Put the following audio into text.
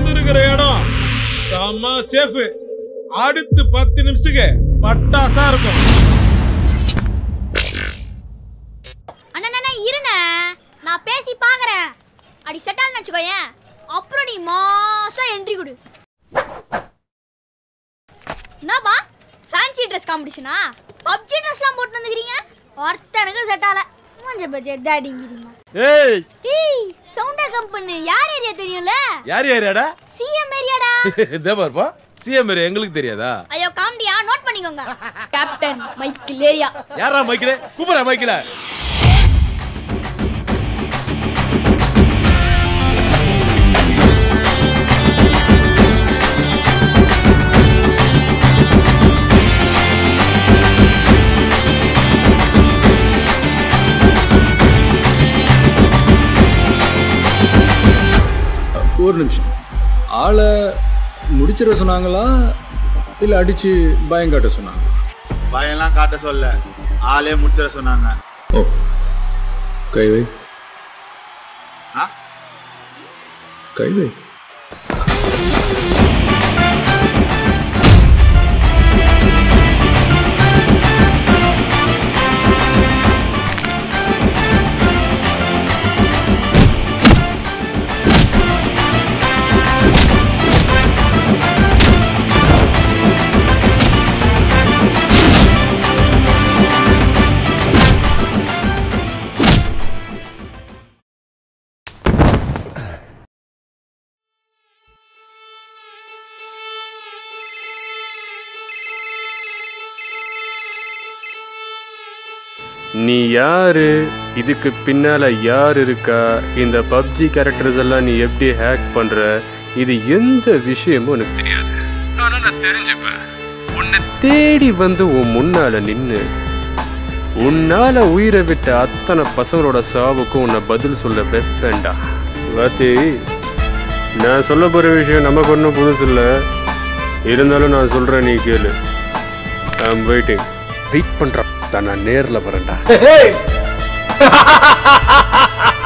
வந்திருக்கிற இடம் செம்ம சேஃப் அடுத்து பத்து நிமிஷத்துக்கு பட்டாசா இருக்கும் அண்ணா இருண்ணே நான் பேசி பார்க்கறேன் அடி செட்டால்னு வச்சுக்கோயேன் அப்புறம் நீ மாசம் என்ட்ரி கொடு என்னப்பா ஃபேன்சி ட்ரெஸ் காம்படிஷனா பப்ஜி ட்ரெஸ்லாம் போட்டு வந்துக்கிறீங்க ஒருத்தனுக்கு செட் ஆகல மூஞ்ச பத்தி எதாடிங்கிறீங்க ஏய் ஏய் சவுண்டா கம்பெனி யார் ஏரியா தெரியும்ல யார் யாரியாடா சிஎம் ஏரியாடா இதே பாருப்பா சிஎம் எங்களுக்கு தெரியாதா ஐயோ காமெடியா நோட் பண்ணிக்கோங்க கேப்டன் மைக்கேல் ஏரியா யாரா மைக்கில கூப்பிடா மைக்கில ஒரு நிமிஷம் ஆளை முடிச்சிட சொன்னாங்களா இல்லை அடிச்சு பயம் காட்ட சொன்னாங்களா பயம்லாம் காட்ட சொல்ல ஆளே முடிச்சிட சொன்னாங்க ஓ கை வை ஆ? கை வை நீ யாரு இதுக்கு பின்னால யார் இருக்கா இந்த பப்ஜி கேரக்டர்ஸ் எல்லாம் நீ எப்படி ஹேக் பண்ற இது எந்த விஷயமும் எனக்கு தெரியாது ஆனா நான் தெரிஞ்சுப்பேன் உன்னை தேடி வந்து உன் முன்னால நின்னு உன்னால உயிரை விட்ட அத்தனை பசங்களோட சாவுக்கும் உன்னை பதில் சொல்ல வைப்பேன்டா வாத்தி நான் சொல்ல போற விஷயம் நமக்கு ஒன்றும் புதுசு இல்லை இருந்தாலும் நான் சொல்றேன் நீ கேளு ஐம் வெயிட்டிங் வெயிட் பண்றேன் தான் நான் நேர்ல வரேன்டா